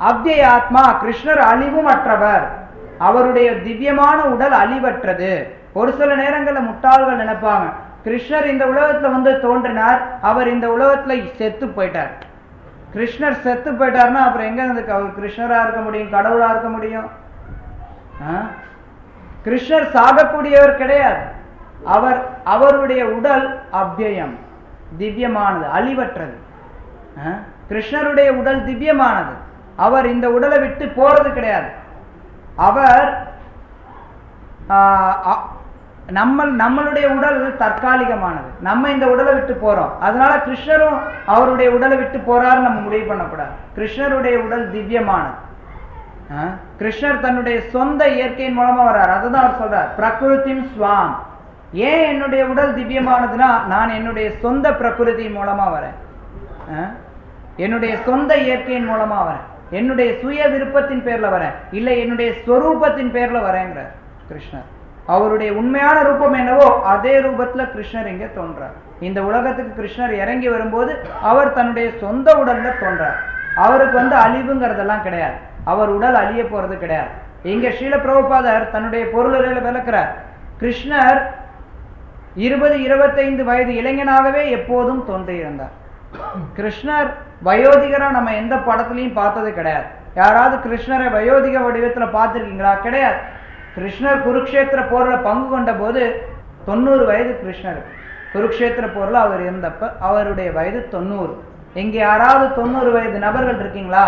அவ்யய ஆத்மா கிருஷ்ணர் அழிவும் அற்றவர் அவருடைய திவ்யமான உடல் அழிவற்றது ஒரு சில நேரங்கள்ல முட்டாள்கள் நினைப்பாங்க கிருஷ்ணர் இந்த உலகத்துல வந்து தோன்றினார் அவர் இந்த உலகத்துல செத்து போயிட்டார் கிருஷ்ணர் செத்து போயிட்டாருன்னா அப்புறம் எங்க இருந்து அவர் கிருஷ்ணரா இருக்க முடியும் கடவுளா இருக்க முடியும் ஆ? கிருஷ்ணர் சாகக்கூடியவர் கிடையாது அவர் அவருடைய உடல் அவ்யயம் திவ்யமானது அழிவற்றது ஆ? கிருஷ்ணருடைய உடல் திவ்யமானது அவர் இந்த உடலை விட்டு போறது கிடையாது அவர் ஆ, அ- நம்ம நம்மளுடைய உடல் தற்காலிகமானது நம்ம இந்த உடலை விட்டு போறோம் அதனால கிருஷ்ணரும் அவருடைய உடலை விட்டு போறாருன்னு நம்ம முடிவு பண்ணக்கூடாது கிருஷ்ணருடைய உடல் திவ்யமானது ஆ? கிருஷ்ணர் தன்னுடைய சொந்த இயற்கையின் மூலமா வர்றார் அதுதான் அவர் சொல்றார் பிரகிருதிம் ஸ்வாம் ஏன் என்னுடைய உடல் திவ்யமானதுன்னா நான் என்னுடைய சொந்த பிரகிருதியின் மூலமா வரேன் ஆ? என்னுடைய சொந்த இயற்கையின் மூலமா வரேன் என்னுடைய சுய விருப்பத்தின் பேர்ல வரேன் இல்ல என்னுடைய ஸ்வரூபத்தின் பேர்ல வரேங்கிறார் கிருஷ்ணர் அவருடைய உண்மையான ரூபம் என்னவோ அதே ரூபத்துல கிருஷ்ணர் இங்க தோன்றார் இந்த உலகத்துக்கு கிருஷ்ணர் இறங்கி வரும்போது அவர் தன்னுடைய சொந்த உடல்ல தோன்றார் அவருக்கு வந்து அழிவுங்கிறதெல்லாம் கிடையாது அவர் உடல் அழிய போறது கிடையாது இங்க ஸ்ரீல பிரபுபாதர் தன்னுடைய பொருளுரையில விளக்குறார் கிருஷ்ணர் இருபது இருபத்தைந்து வயது இளைஞனாகவே எப்போதும் தோன்றியிருந்தார் கிருஷ்ணர் வயோதிகரா நம்ம எந்த படத்துலயும் பார்த்தது கிடையாது யாராவது கிருஷ்ணரை வயோதிக வடிவத்துல பார்த்திருக்கீங்களா கிடையாது கிருஷ்ணர் குருக்ஷேத்திர போர்ல பங்கு கொண்ட போது தொண்ணூறு வயது கிருஷ்ணர் குருக்ஷேத்திர போர்ல அவர் இருந்தப்ப அவருடைய வயது தொண்ணூறு இங்க யாராவது தொண்ணூறு வயது நபர்கள் இருக்கீங்களா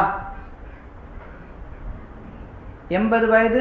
எண்பது வயது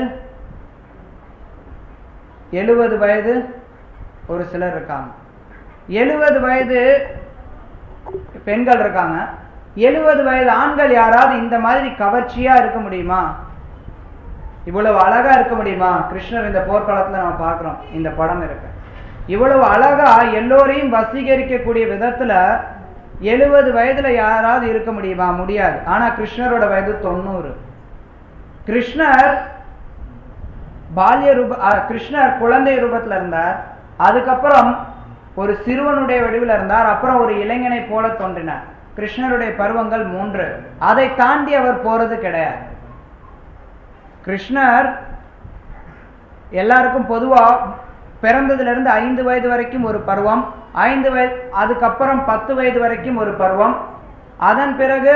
எழுபது வயது ஒரு சிலர் இருக்காங்க எழுபது வயது பெண்கள் இருக்காங்க எழுபது வயது ஆண்கள் யாராவது இந்த மாதிரி கவர்ச்சியா இருக்க முடியுமா இவ்வளவு அழகா இருக்க முடியுமா கிருஷ்ணர் இந்த போர்க்களத்துல நம்ம பார்க்கிறோம் இந்த படம் இருக்கு இவ்வளவு அழகா எல்லோரையும் வசீகரிக்கக்கூடிய விதத்துல எழுபது வயதுல யாராவது இருக்க முடியுமா முடியாது ஆனா கிருஷ்ணரோட வயது தொண்ணூறு கிருஷ்ணர் பால்ய ரூப அ, கிருஷ்ணர் குழந்தை ரூபத்துல இருந்தார் அதுக்கப்புறம் ஒரு சிறுவனுடைய வடிவில் இருந்தார் அப்புறம் ஒரு இளைஞனை போல தோன்றினார் கிருஷ்ணருடைய பருவங்கள் மூன்று அதை தாண்டி அவர் போறது கிடையாது கிருஷ்ணர் எல்லாருக்கும் பொதுவா பிறந்ததுல இருந்து ஐந்து வயது வரைக்கும் ஒரு பருவம் ஐந்து வயது அதுக்கப்புறம் பத்து வயது வரைக்கும் ஒரு பருவம் அதன் பிறகு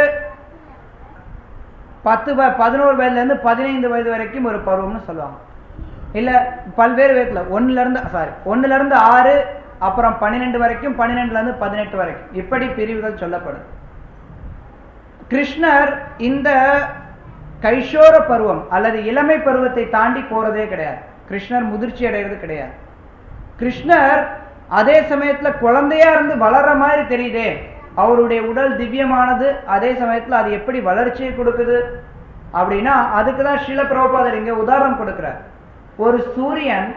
பத்து வ- பதினோரு வயதுல இருந்து பதினைந்து வயது வரைக்கும் ஒரு பருவம்னு சொல்லுவாங்க இல்ல பல்வேறு விதத்துல ஒண்ணுல இருந்து சாரி ஒண்ணுல இருந்து ஆறு அப்புறம் பன்னிரெண்டு வரைக்கும் பன்னிரெண்டுல இருந்து பதினெட்டு வரைக்கும் இப்படி பிரிவுகள் சொல்லப்படுது கிருஷ்ணர் இந்த கைஷோர பருவம் அல்லது இளமை பருவத்தை தாண்டி போறதே கிடையாது கிருஷ்ணர் முதிர்ச்சி அடைகிறது கிடையாது கிருஷ்ணர் அதே சமயத்துல குழந்தையா இருந்து வளர்ற மாதிரி தெரியுதே அவருடைய உடல் திவ்யமானது அதே சமயத்துல அது எப்படி வளர்ச்சியை கொடுக்குது அப்படின்னா அதுக்கு தான் ஸ்ரீல பிரபுபாதர் இங்க உதாரணம் கொடுக்கிறார் ஒரு சூரியன்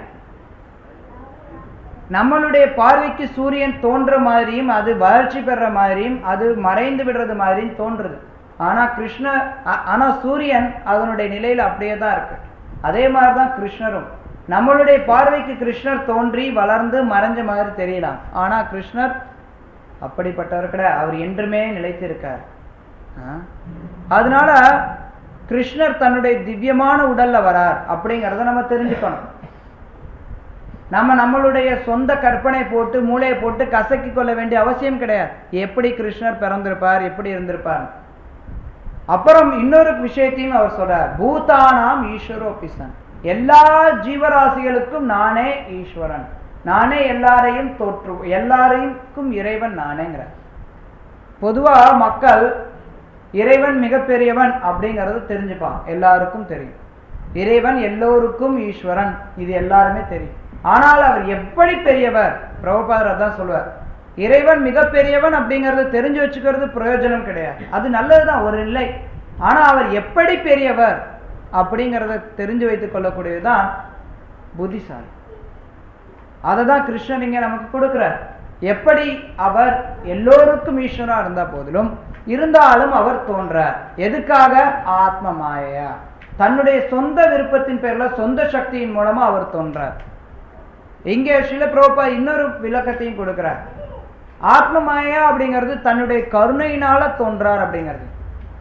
நம்மளுடைய பார்வைக்கு சூரியன் தோன்ற மாதிரியும் அது வளர்ச்சி பெற மாதிரியும் அது மறைந்து விடுறது மாதிரியும் தோன்றுது ஆனா கிருஷ்ண ஆ- ஆனா சூரியன் அதனுடைய நிலையில அப்படியே தான் இருக்கு அதே மாதிரிதான் கிருஷ்ணரும் நம்மளுடைய பார்வைக்கு கிருஷ்ணர் தோன்றி வளர்ந்து மறைஞ்ச மாதிரி தெரியலாம் ஆனா கிருஷ்ணர் அப்படிப்பட்டவர் கிடையாது அவர் என்றுமே நிலைத்திருக்கார் ஆ? அதனால கிருஷ்ணர் தன்னுடைய திவ்யமான உடல்ல வரார் அப்படிங்கறத நம்ம தெரிஞ்சுக்கணும் நம்ம நம்மளுடைய சொந்த கற்பனை போட்டு மூளையை போட்டு கசக்கி கொள்ள வேண்டிய அவசியம் கிடையாது எப்படி கிருஷ்ணர் பிறந்திருப்பார் எப்படி இருந்திருப்பார் அப்புறம் இன்னொரு விஷயத்தையும் அவர் சொல்றார் பூதானாம் ஈஸ்வரோபிசன் எல்லா ஜீவராசிகளுக்கும் நானே ஈஸ்வரன் நானே எல்லாரையும் தோற்று எல்லாரையும் இறைவன் நானேங்கிறார் பொதுவா மக்கள் இறைவன் மிகப்பெரியவன் அப்படிங்கறது தெரிஞ்சுப்பான் எல்லாருக்கும் தெரியும் இறைவன் எல்லோருக்கும் ஈஸ்வரன் இது எல்லாருமே தெரியும் ஆனால் அவர் எப்படி பெரியவர் பிரபுபாதர் அதான் சொல்லுவார் இறைவன் மிகப்பெரியவன் அப்படிங்கறது தெரிஞ்சு வச்சுக்கிறது பிரயோஜனம் கிடையாது அது நல்லதுதான் ஒரு நிலை ஆனா அவர் எப்படி பெரியவர் அப்படிங்கறத தெரிஞ்சு வைத்துக் கொள்ளக்கூடியதுதான் புத்திசாலி அதை தான் கிருஷ்ணன் இங்க நமக்கு கொடுக்கிறார் எப்படி அவர் எல்லோருக்கும் ஈஸ்வரா இருந்த போதிலும் இருந்தாலும் அவர் தோன்றார் எதுக்காக ஆத்ம மாயையா தன்னுடைய சொந்த விருப்பத்தின் பேர்ல சொந்த சக்தியின் மூலமா அவர் தோன்றார் இங்கே சில பிரபா இன்னொரு விளக்கத்தையும் கொடுக்கிறார் ஆத்ம மாயா அப்படிங்கிறது தன்னுடைய கருணையினால தோன்றார் அப்படிங்கிறது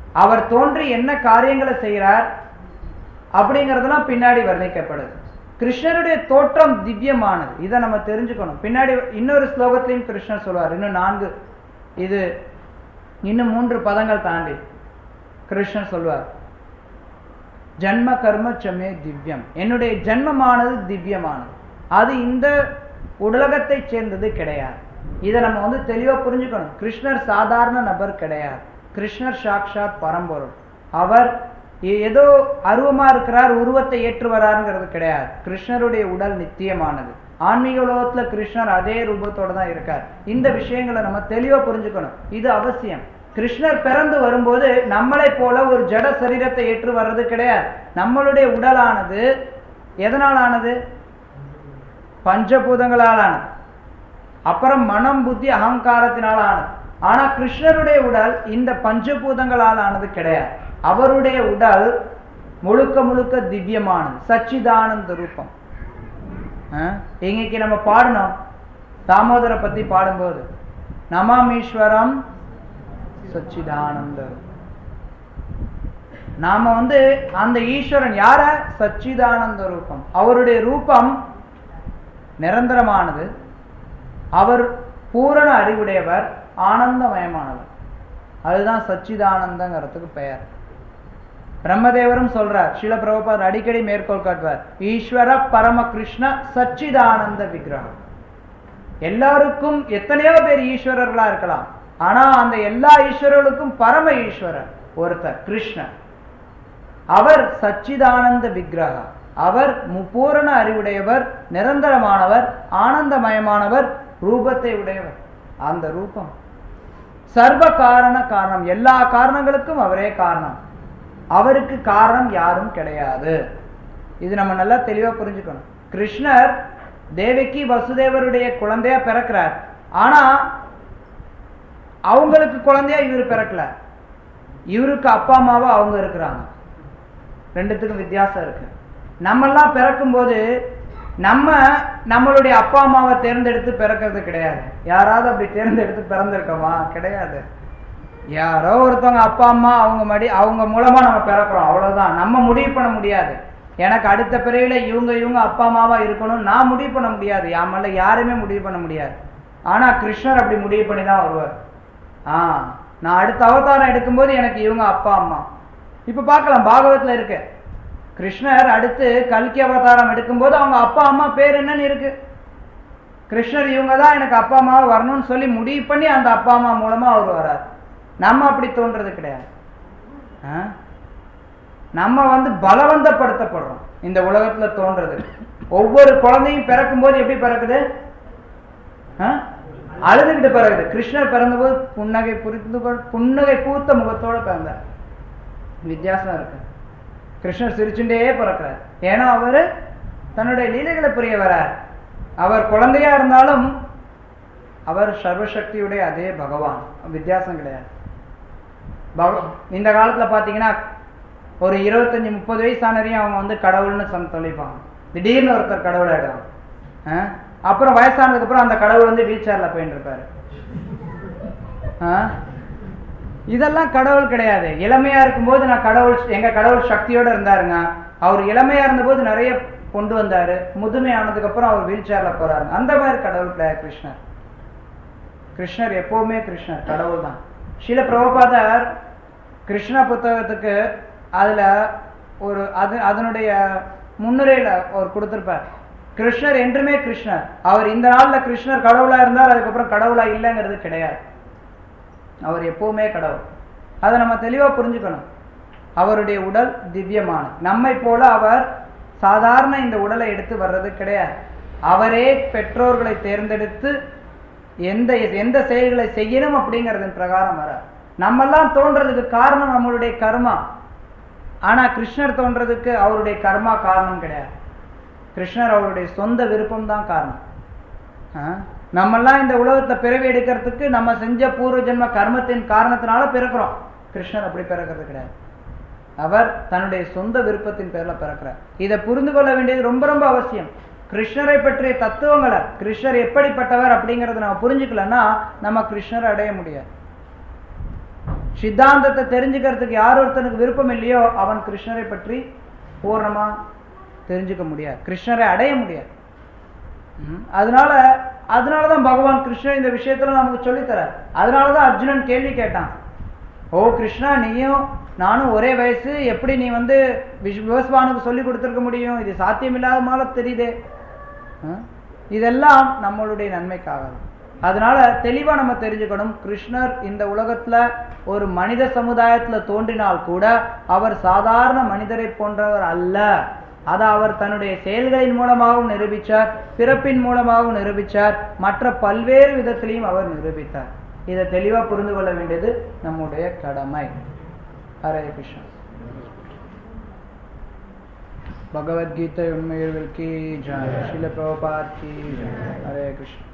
அவர் தோன்றி என்ன காரியங்களை செய்கிறார் அப்படிங்கறதெல்லாம் பின்னாடி வர்ணிக்கப்படுது கிருஷ்ணருடைய தோற்றம் திவ்யமானது இதை நம்ம தெரிஞ்சுக்கணும் பின்னாடி இன்னொரு ஸ்லோகத்திலையும் கிருஷ்ணர் சொல்வார் இன்னும் நான்கு இது இன்னும் மூன்று பதங்கள் தாண்டி கிருஷ்ணர் சொல்வார் ஜன்ம கர்ம சமே திவ்யம் என்னுடைய ஜென்மமானது திவ்யமானது அது இந்த உலகத்தை சேர்ந்தது கிடையாது இதை நம்ம வந்து தெளிவா புரிஞ்சுக்கணும் கிருஷ்ணர் சாதாரண நபர் கிடையாது கிருஷ்ணர் சாக்ஷாத் பரம்பொருள் அவர் ஏ- ஏதோ அருவமா இருக்கிறார் உருவத்தை ஏற்று வராருங்கிறது கிடையாது கிருஷ்ணருடைய உடல் நித்தியமானது ஆன்மீக உலகத்துல கிருஷ்ணர் அதே ரூபத்தோட தான் இருக்கார் இந்த விஷயங்களை நம்ம தெளிவா புரிஞ்சுக்கணும் இது அவசியம் கிருஷ்ணர் பிறந்து வரும்போது நம்மளை போல ஒரு ஜட சரீரத்தை ஏற்று வர்றது கிடையாது நம்மளுடைய உடலானது எதனால் ஆனது பஞ்சபூதங்களால் ஆனது அப்புறம் மனம் புத்தி அகங்காரத்தினால் ஆனது ஆனா கிருஷ்ணருடைய உடல் இந்த பஞ்சபூதங்களால் ஆனது கிடையாது அவருடைய உடல் முழுக்க முழுக்க திவ்யமானது சச்சிதானந்த ரூபம் ஆ? இன்னைக்கு நம்ம பாடணும் தாமோதர பத்தி பாடும்போது நமாமீஸ்வரம் சச்சிதானந்த நாம வந்து அந்த ஈஸ்வரன் யார சச்சிதானந்த ரூபம் அவருடைய ரூபம் நிரந்தரமானது அவர் பூரண அறிவுடையவர் ஆனந்தமயமானவர் அதுதான் சச்சிதானந்தங்கிறதுக்கு பெயர் பிரம்மதேவரும் சொல்றார் சில பிரபுபாதர் அடிக்கடி மேற்கோள் காட்டுவார் ஈஸ்வர பரம கிருஷ்ண சச்சிதானந்த விக்கிரகம் எல்லாருக்கும் எத்தனையோ பேர் ஈஸ்வரர்களா இருக்கலாம் ஆனா அந்த எல்லா ஈஸ்வரர்களுக்கும் பரம ஈஸ்வரர் ஒருத்தர் கிருஷ்ணர் அவர் சச்சிதானந்த விக்கிரகா அவர் முப்பூரண அறிவுடையவர் நிரந்தரமானவர் ஆனந்தமயமானவர் ரூபத்தை உடையவர் அந்த ரூபம் சர்வ காரண காரணம் எல்லா காரணங்களுக்கும் அவரே காரணம் அவருக்கு காரணம் யாரும் கிடையாது இது நம்ம நல்லா தெளிவா புரிஞ்சுக்கணும் கிருஷ்ணர் தேவகி வசுதேவருடைய குழந்தையா பிறக்கிறார் ஆனா அவங்களுக்கு குழந்தையா இவர் பிறக்கல இவருக்கு அப்பா அம்மாவா அவங்க இருக்கிறாங்க ரெண்டுத்துக்கும் வித்தியாசம் இருக்கு நம்மெல்லாம் பிறக்கும்போது நம்ம நம்மளுடைய அப்பா அம்மாவை தேர்ந்தெடுத்து பிறக்கிறது கிடையாது யாராவது அப்படி தேர்ந்தெடுத்து பிறந்திருக்கோமா கிடையாது யாரோ ஒருத்தவங்க அப்பா அம்மா அவங்க மடி அவங்க மூலமா நம்ம பிறக்கிறோம் அவ்வளவுதான் நம்ம முடிவு பண்ண முடியாது எனக்கு அடுத்த பிறவில இவங்க இவங்க அப்பா அம்மாவா இருக்கணும் நான் முடிவு பண்ண முடியாது என் மேல யாருமே முடிவு பண்ண முடியாது ஆனா கிருஷ்ணர் அப்படி முடிவு பண்ணி தான் வருவார் ஆ நான் அடுத்த அவதாரம் எடுக்கும்போது எனக்கு இவங்க அப்பா அம்மா இப்ப பார்க்கலாம் பாகவத்துல இருக்கு கிருஷ்ணர் அடுத்து கல்கி அவதாரம் எடுக்கும்போது அவங்க அப்பா அம்மா பேர் என்னன்னு இருக்கு கிருஷ்ணர் இவங்க தான் எனக்கு அப்பா அம்மாவை வரணும்னு சொல்லி முடிவு பண்ணி அந்த அப்பா அம்மா மூலமா அவர் வரார் நம்ம அப்படி தோன்றது கிடையாது ஆ? நம்ம வந்து பலவந்தப்படுத்தப்படுறோம் இந்த உலகத்துல தோன்றது ஒவ்வொரு குழந்தையும் பிறக்கும்போது எப்படி பிறக்குது ஆ? அழுதுகிட்டு பிறகுது கிருஷ்ணர் பிறந்தபோது புன்னகை புரிந்து கொள்- புன்னகை பூத்த முகத்தோட பிறந்தார் வித்தியாசம் இருக்கு கிருஷ்ணர் சிரிச்சுட்டே பிறக்கிறார் ஏன்னா அவரு தன்னுடைய லீலைகளை புரிய வரார் அவர் குழந்தையா இருந்தாலும் அவர் சர்வசக்தியுடைய அதே பகவான் வித்தியாசம் கிடையாது பக- இந்த காலத்துல பாத்தீங்கன்னா ஒரு இருபத்தஞ்சு முப்பது வயசானவரையும் அவங்க வந்து கடவுள்னு சொன்ன சொல்லிப்பாங்க திடீர்னு ஒருத்தர் கடவுள் ஆயிடுவாங்க ஆ? அப்புறம் வயசானதுக்கு அப்புறம் அந்த கடவுள் வந்து வீல் சேர்ல போயிட்டு இருப்பாரு ஆ? இதெல்லாம் கடவுள் கிடையாது இளமையா இருக்கும்போது நான் கடவுள் எங்க கடவுள் சக்தியோட இருந்தாருங்க அவர் இளமையா இருந்தபோது நிறைய கொண்டு வந்தாரு முதுமை ஆனதுக்கு அப்புறம் அவர் வீல் சேர்ல போறாரு அந்த மாதிரி கடவுள் கிடையாது கிருஷ்ணர் கிருஷ்ணர் எப்பவுமே கிருஷ்ணர் கடவுள் தான் சில பிரபுபாதர் கிருஷ்ண புத்தகத்துக்கு அதுல ஒரு அது அதனுடைய முன்னுரையில அவர் கொடுத்திருப்பார் கிருஷ்ணர் என்றுமே கிருஷ்ணர் அவர் இந்த நாள்ல கிருஷ்ணர் கடவுளா இருந்தார் அதுக்கப்புறம் கடவுளா இல்லைங்கிறது கிடையாது அவர் எப்பவுமே கடவுள் அதை நம்ம தெளிவா புரிஞ்சுக்கணும் அவருடைய உடல் திவ்யமானது நம்மை போல அவர் சாதாரண இந்த உடலை எடுத்து வர்றது கிடையாது அவரே பெற்றோர்களை தேர்ந்தெடுத்து எந்த எந்த செயல்களை செய்யணும் அப்படிங்கறதன் பிரகாரம் வர நம்மெல்லாம் தோன்றதுக்கு காரணம் நம்மளுடைய கர்மா ஆனா கிருஷ்ணர் தோன்றதுக்கு அவருடைய கர்மா காரணம் கிடையாது கிருஷ்ணர் அவருடைய சொந்த விருப்பம் தான் காரணம் ஆ? நம்மெல்லாம் இந்த உலகத்துல பிறவி எடுக்கிறதுக்கு நம்ம செஞ்ச பூர்வ ஜென்ம கர்மத்தின் காரணத்தினால பிறக்கிறோம் கிருஷ்ணர் அப்படி பிறக்கிறது கிடையாது அவர் தன்னுடைய சொந்த விருப்பத்தின் பேர்ல பிறக்கிறார் இதை புரிந்து கொள்ள வேண்டியது ரொம்ப ரொம்ப அவசியம் கிருஷ்ணரை பற்றிய தத்துவங்களை கிருஷ்ணர் எப்படிப்பட்டவர் அப்படிங்கறத நம்ம புரிஞ்சுக்கலன்னா நம்ம கிருஷ்ணரை அடைய முடியாது சித்தாந்தத்தை தெரிஞ்சுக்கிறதுக்கு யார் ஒருத்தனுக்கு விருப்பம் இல்லையோ அவன் கிருஷ்ணரை பற்றி பூர்ணமா தெரிஞ்சுக்க முடியாது கிருஷ்ணரை அடைய முடியாது ம். அதனால அதனாலதான் பகவான் கிருஷ்ணர் இந்த விஷயத்துல நமக்கு சொல்லித்தரார் அதனாலதான் அர்ஜுனன் கேள்வி கேட்டான் ஓ கிருஷ்ணா நீயும் நானும் ஒரே வயசு எப்படி நீ வந்து விஷ்- விவஸ்வானுக்கு சொல்லி கொடுத்துருக்க முடியும் இது சாத்தியமில்லாத மாதிரி தெரியுதே ஆ? இதெல்லாம் நம்மளுடைய நன்மைக்காக தான். அதனால தெளிவா நம்ம தெரிஞ்சுக்கணும் கிருஷ்ணர் இந்த உலகத்துல ஒரு மனித சமுதாயத்துல தோன்றினால் கூட அவர் சாதாரண மனிதரை போன்றவர் அல்ல அதை அவர் தன்னுடைய செயல்களின் மூலமாகவும் நிரூபித்தார் பிறப்பின் மூலமாகவும் நிரூபித்தார் மற்ற பல்வேறு விதத்திலையும் அவர் நிரூபித்தார் இதை தெளிவா புரிந்து கொள்ள வேண்டியது நம்முடைய கடமை ஹரே கிருஷ்ணா பகவத்கீதை உண்மையில் கி ஜாய் ஸ்ரீல பிரபுபாத் கி ஜாய் ஹரே கிருஷ்ணா